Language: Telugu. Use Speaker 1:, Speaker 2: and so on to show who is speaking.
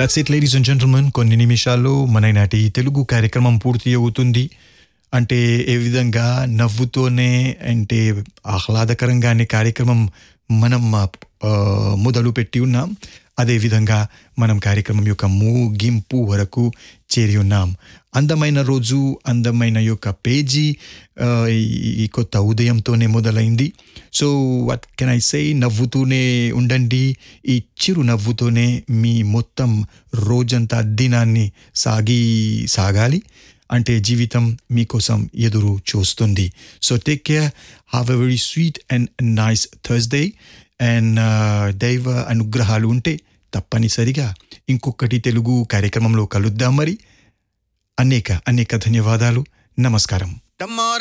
Speaker 1: that's it ladies and gentlemen కొన్ని నిమిషాల్లో మన నాటి తెలుగు కార్యక్రమం పూర్తి అవుతుంది అంటే ఏ విధంగా నవ్వుతోనే అంటే ఆహ్లాదకరంగానే కార్యక్రమం మనం ఆ, మొదలు పెట్టి ఉన్నాం అదేవిధంగా మనం కార్యక్రమం యొక్క ముగింపు వరకు చేరి ఉన్నాం అందమైన రోజు అందమైన యొక్క పేజీ ఆ, ఈ- ఈ కొత్త ఉదయంతోనే మొదలైంది so what can I say నవ్వుతూనే ఉండండి ఈ చిరు నవ్వుతోనే మీ మొత్తం రోజంతా దినాన్ని సాగి సాగాలి అంటే జీవితం మీకోసం ఎదురు చూస్తుంది so take care have a very sweet and nice Thursday and దైవ అనుగ్రహాలు ఉంటే తప్పనిసరిగా ఇంకొకటి తెలుగు కార్యక్రమంలో కలుద్దాం మరి అనేక అనేక ధన్యవాదాలు నమస్కారం
Speaker 2: Tomorrow